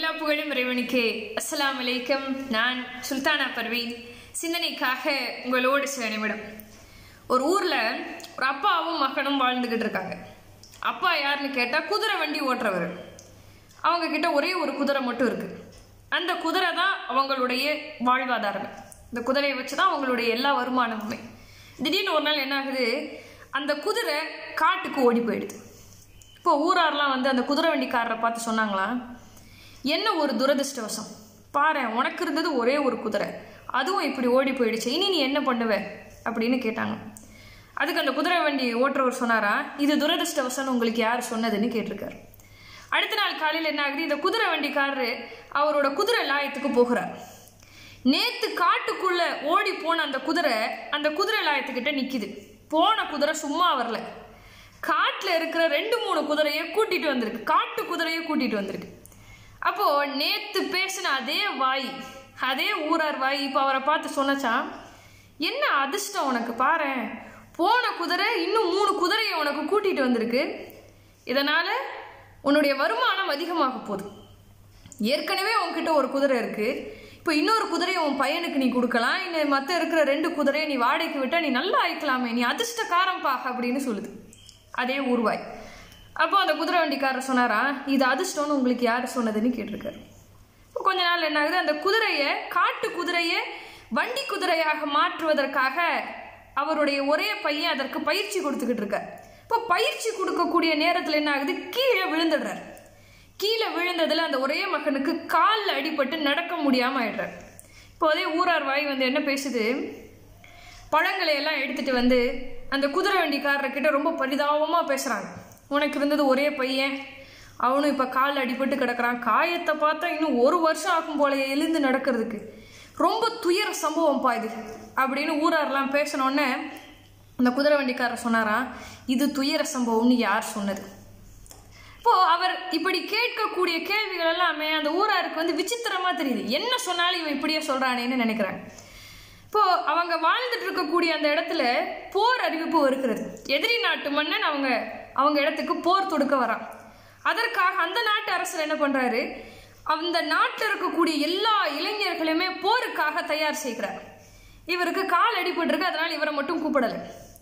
எல்லா புகழும் இறைவனுக்கே அஸ்ஸலாமு அலைக்கும் நான் சுல்தானா பர்வீன் சிந்தனைக்காக உங்களோடு சில நிமிடம் ஒரு ஊர்ல ஒரு அப்பாவும் மகனும் வாழ்ந்துகிட்டு இருக்காங்க அப்பா யாருன்னு கேட்டா குதிரை வண்டி ஓட்டுறவர் அவங்க கிட்ட ஒரே ஒரு குதிரை மட்டும் இருக்கு அந்த குதிரை தான் அவங்களுடைய வாழ்வாதாரமே இந்த குதிரையை வச்சு தான் அவங்களுடைய எல்லா வருமானமுமே திடீர்னு ஒரு நாள் என்ன ஆகுது அந்த குதிரை காட்டுக்கு ஓடி போயிடுது இப்போ ஊரார்லாம் வந்து அந்த குதிரை வண்டிக்காரரை பார்த்து சொன்னாங்களாம் என்ன ஒரு துரதிர்ஷ்டவசம் பாரு உனக்கு இருந்தது ஒரே ஒரு குதிரை அதுவும் இப்படி ஓடி போயிடுச்சு இனி நீ என்ன பண்ணுவ அப்படின்னு கேட்டாங்க அதுக்கு அந்த குதிரை வண்டி ஓட்டுறவர் சொன்னாரா இது துரதிர்ஷ்டவசம் உங்களுக்கு யார் சொன்னதுன்னு கேட்டிருக்காரு அடுத்த நாள் காலையில் என்ன ஆகுது இந்த குதிரை வண்டிக்காரரு அவரோட குதிரை லாயத்துக்கு போகிறார் நேத்து காட்டுக்குள்ள ஓடி போன அந்த குதிரை அந்த குதிரை லாயத்துக்கிட்ட நிக்குது போன குதிரை சும்மா வரல காட்டுல இருக்கிற ரெண்டு மூணு குதிரையை கூட்டிட்டு வந்திருக்கு காட்டு குதிரையை கூட்டிட்டு வந்திருக்கு அப்போ நேத்து பேசின அதே வாய் அதே ஊரார் வாய் இப்போ அவரை பார்த்து சொன்னச்சான் என்ன அதிர்ஷ்டம் உனக்கு பாரேன் போன குதிரை இன்னும் மூணு குதிரையை உனக்கு கூட்டிட்டு வந்திருக்கு இதனால உன்னுடைய வருமானம் அதிகமாக போகுது ஏற்கனவே உன்கிட்ட ஒரு குதிரை இருக்கு இப்போ இன்னொரு குதிரையை உன் பையனுக்கு நீ கொடுக்கலாம் இல்லை மற்ற இருக்கிற ரெண்டு குதிரையை நீ வாடகைக்கு விட்டா நீ நல்லா ஆயிக்கலாமே நீ அதிர்ஷ்டக்காரம்பா அப்படின்னு சொல்லுது அதே ஊர்வாய் அப்போ அந்த குதிரை வண்டிக்காரர் சொன்னாரா இது அதிர்ஷ்டம்னு உங்களுக்கு யார் சொன்னதுன்னு கேட்டிருக்காரு இப்போ கொஞ்ச நாள் என்ன ஆகுது அந்த குதிரையை காட்டு குதிரையை வண்டி குதிரையாக மாற்றுவதற்காக அவருடைய ஒரே பையன் அதற்கு பயிற்சி கொடுத்துக்கிட்டு இருக்கார் இப்போ பயிற்சி கொடுக்கக்கூடிய நேரத்தில் என்ன ஆகுது கீழே விழுந்துடுறார் கீழே விழுந்ததுல அந்த ஒரே மகனுக்கு காலில் அடிபட்டு நடக்க முடியாம ஆயிடுறார் இப்போ அதே ஊரார் வாய் வந்து என்ன பேசுது பழங்களை எல்லாம் எடுத்துட்டு வந்து அந்த குதிரை வண்டிக்காரர்கிட்ட ரொம்ப பரிதாபமா பேசுறாங்க உனக்கு இருந்தது ஒரே பையன் அவனும் இப்ப காலில் அடிபட்டு கிடக்குறான் காயத்தை பார்த்தா இன்னும் ஒரு வருஷம் ஆகும் போல எழுந்து நடக்கிறதுக்கு ரொம்ப துயர சம்பவம்ப்பா இது அப்படின்னு ஊரார்லாம் பேசினோடனே அந்த குதிரை வண்டிக்காரர் சொன்னாராம் இது துயர சம்பவம்னு யார் சொன்னது இப்போ அவர் இப்படி கேட்கக்கூடிய கேள்விகள் எல்லாமே அந்த ஊராருக்கு வந்து விசித்திரமா தெரியுது என்ன சொன்னாலும் இவன் இப்படியே சொல்றானேன்னு நினைக்கிறாங்க இப்போ அவங்க வாழ்ந்துட்டு இருக்கக்கூடிய அந்த இடத்துல போர் அறிவிப்பு இருக்கிறது எதிரி நாட்டு மன்னன் அவங்க அவங்க இடத்துக்கு போர் தொடுக்க வரான் அதற்காக அந்த நாட்டு அரசர் என்ன பண்றாரு அந்த நாட்டில் இருக்கக்கூடிய எல்லா இளைஞர்களையுமே போருக்காக தயார் செய்கிறார் இவருக்கு கால் அடிபட்டிருக்கு அதனால இவரை மட்டும் கூப்பிடலை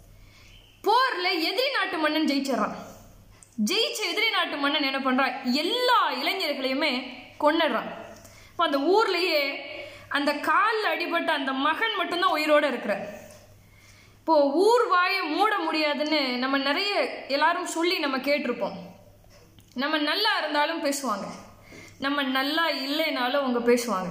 போர்ல எதிரி நாட்டு மன்னன் ஜெயிச்சிடறான் ஜெயிச்ச எதிரி நாட்டு மன்னன் என்ன பண்றான் எல்லா இளைஞர்களையுமே கொன்னுடுறான் இப்போ அந்த ஊர்லயே அந்த காலில் அடிபட்ட அந்த மகன் மட்டும்தான் உயிரோட இருக்கிறார் இப்போ ஊர் வாயை மூட முடியாதுன்னு நம்ம நிறைய எல்லாரும் சொல்லி நம்ம கேட்டிருப்போம் நம்ம நல்லா இருந்தாலும் பேசுவாங்க நம்ம நல்லா இல்லைனாலும் அவங்க பேசுவாங்க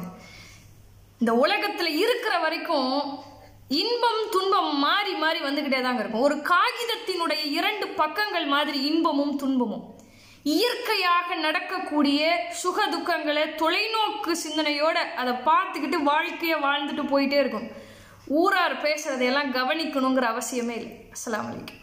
இந்த உலகத்துல இருக்கிற வரைக்கும் இன்பம் துன்பம் மாறி மாறி வந்துகிட்டே தாங்க இருக்கும் ஒரு காகிதத்தினுடைய இரண்டு பக்கங்கள் மாதிரி இன்பமும் துன்பமும் இயற்கையாக நடக்கக்கூடிய சுக துக்கங்களை தொலைநோக்கு சிந்தனையோட அதை பார்த்துக்கிட்டு வாழ்க்கையை வாழ்ந்துட்டு போயிட்டே இருக்கும் ஊரார் பேசுறதையெல்லாம் கவனிக்கணுங்கிற அவசியமே இல்லை அஸ்ஸலாமு அலைக்கும்